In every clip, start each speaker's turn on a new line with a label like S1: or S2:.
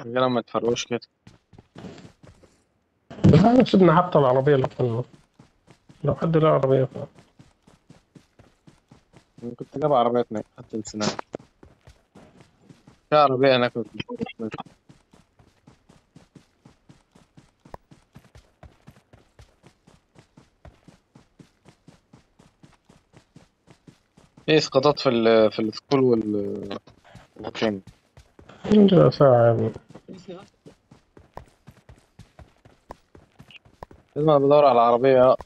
S1: الرجالة ما تفرقوش كده
S2: بس احنا سيبنا حتى العربية اللي كنا لو حد له عربية ف...
S1: أنا كنت جايب عربية هناك حتى السنة في عربية هناك في اسقاطات في ال في السكول وال والكينج
S2: عندنا ساعة يا ابني
S1: لازم أنا بدور على عربية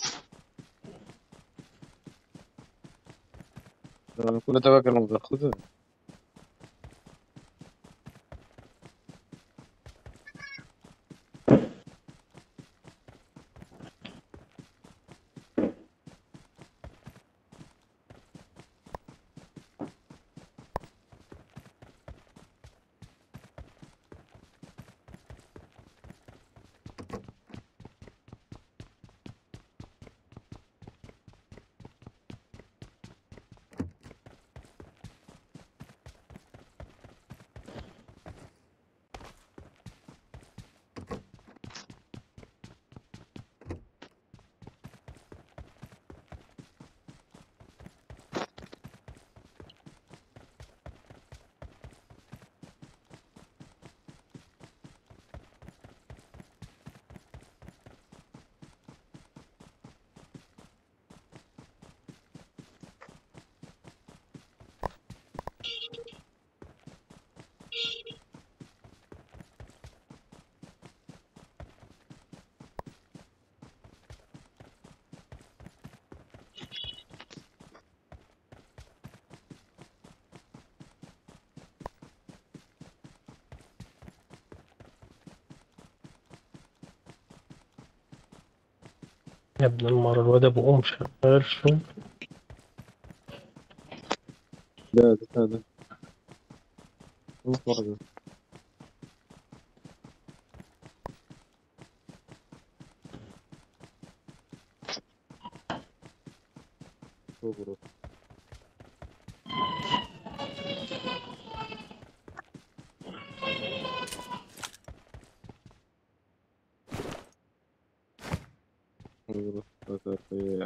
S1: أنا كل ده باكل ما باخدها
S2: يا ابن المرة الواد ابو ام شغال شو
S1: ده ده ده مصر ده شكرا. شكرا.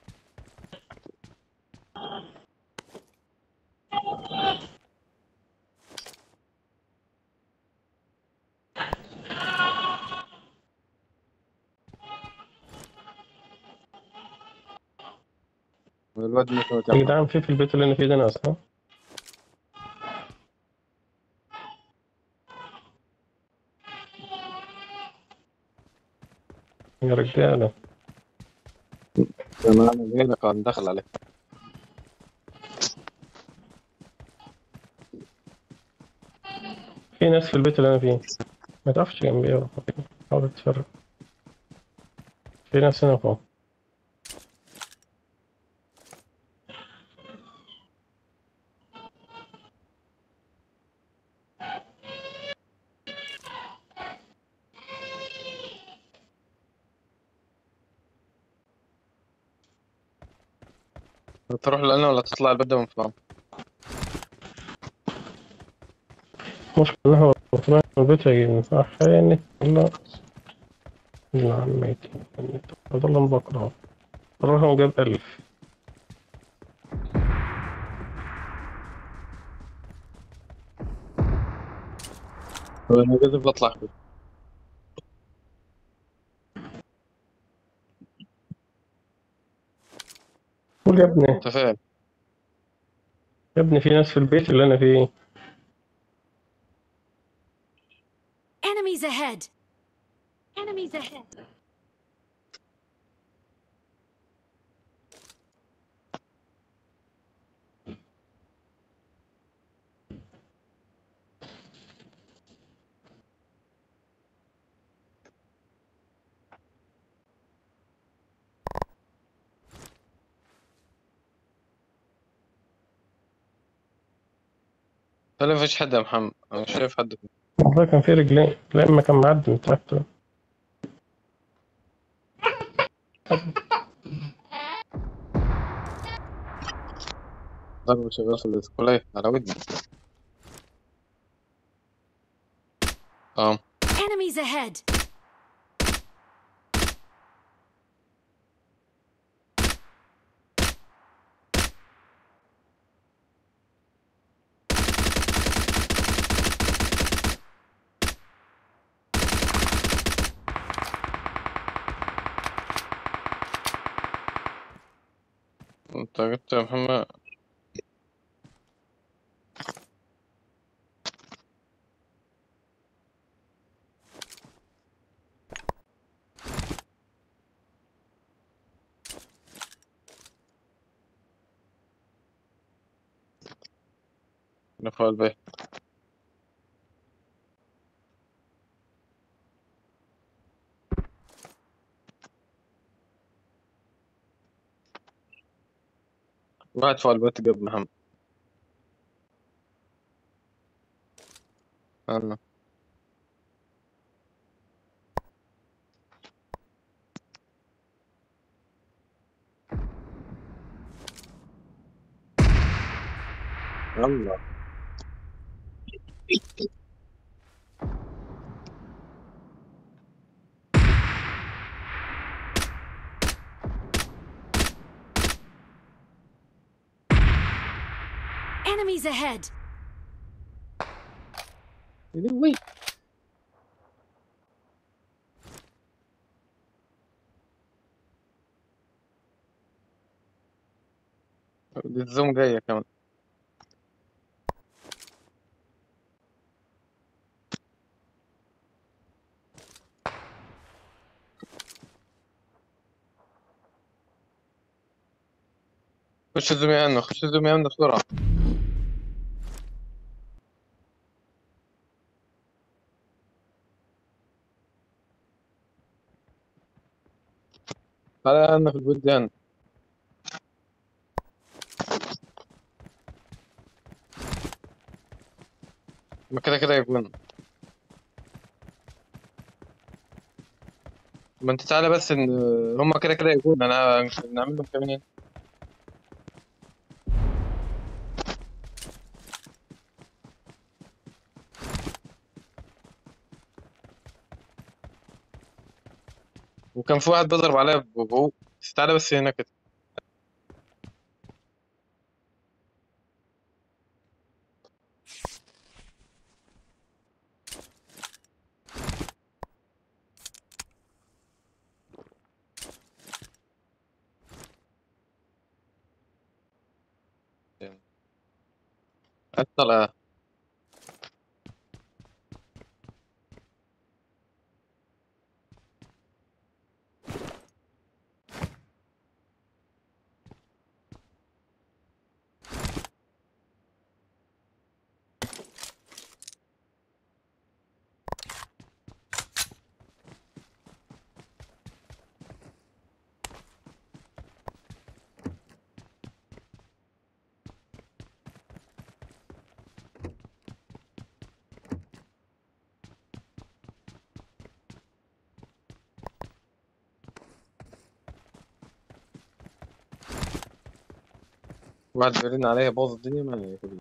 S1: الواد مش
S2: يا
S1: متابع
S2: جدعان في في البيت اللي انا فيه ده ناس ها يا رجالة
S1: انا انا جاي لك عم دخل عليك
S2: في ناس في البيت اللي انا فيه ما تعرفش جنبي ايه ولا فوقي. حاول تتفرج في ناس هنا فوق
S1: تروح لنا ولا تطلع البدة من فوق
S2: مشكلة إن هو بتروح من البيت يجي صح يعني لا لا عميتي أضل بكره الرقم جاب ألف
S1: انا كده بطلع كده
S2: قول يا ابني
S1: انت فاهم
S2: يا ابني في ناس في البيت اللي أنا فيه
S3: Enemies ahead! Enemies ahead!
S1: لا مفيش حد يا محمد انا مش شايف حد
S2: والله كان في رجلين لا إما كان معدي من تحت
S1: ضرب شغال في الكلية على ودني اه
S3: Enemies ahead!
S1: انت جبت يا محمد نفع البيت واحد فوق البيت جاب محمد انا يلا
S3: Enemies ahead!
S1: وي دي الزوم جاية كمان خش زومي عنه خش زومي عنه بسرعة تعالى عنه في البيت دي عنه ما كده كده يكون ما انت تعالى بس ان هما كده كده يكون انا نعمل لهم كمان هنا وكان في واحد بيضرب عليا بجو بس تعالى بس هنا كده الطلعة واحد بيرن عليا باظ الدنيا ما ياخد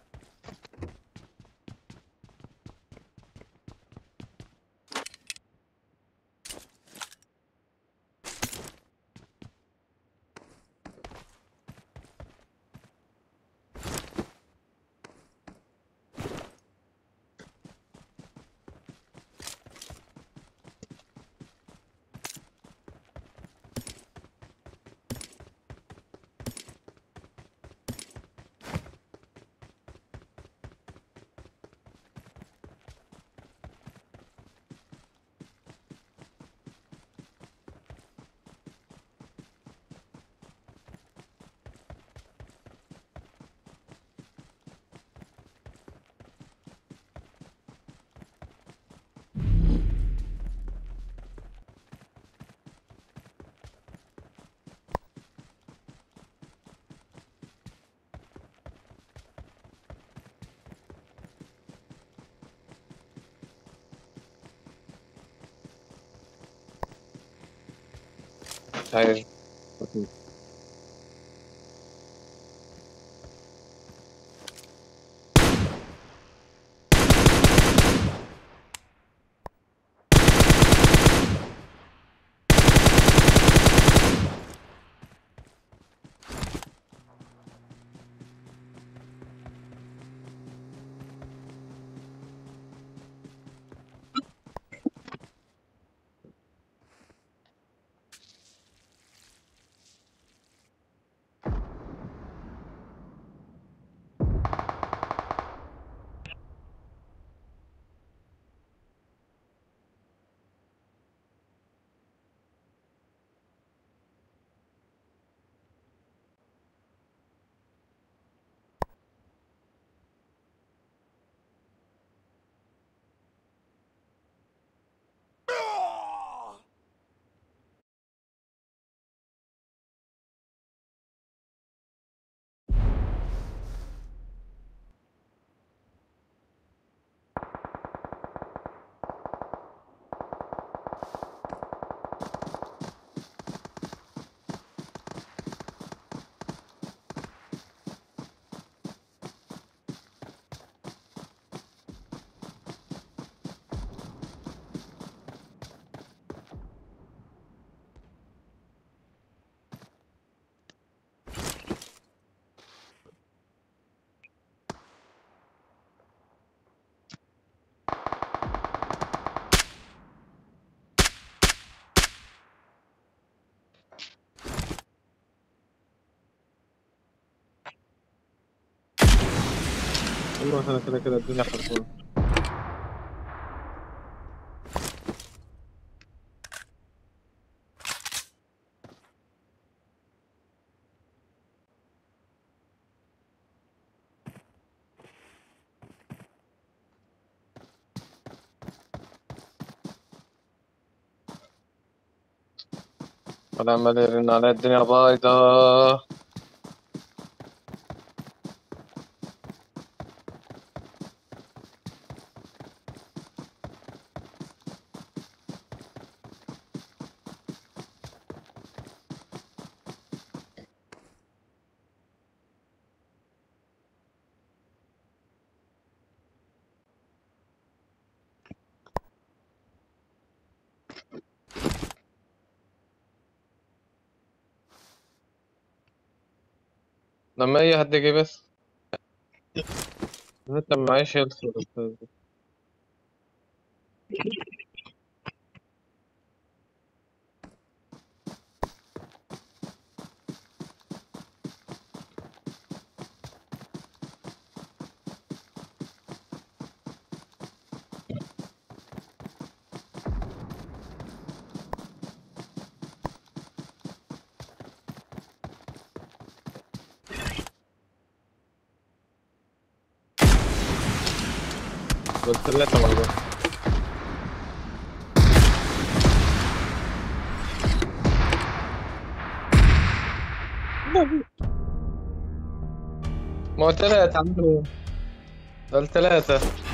S1: مش عارف والله انا كده كده الدنيا خربانة ولا عمال يرن على الدنيا بايظة لما اي حد يجي بس انت معيش يلصق الاستاذ دول ثلاثة مع بعض ما هو ثلاثة عمرو دول ثلاثة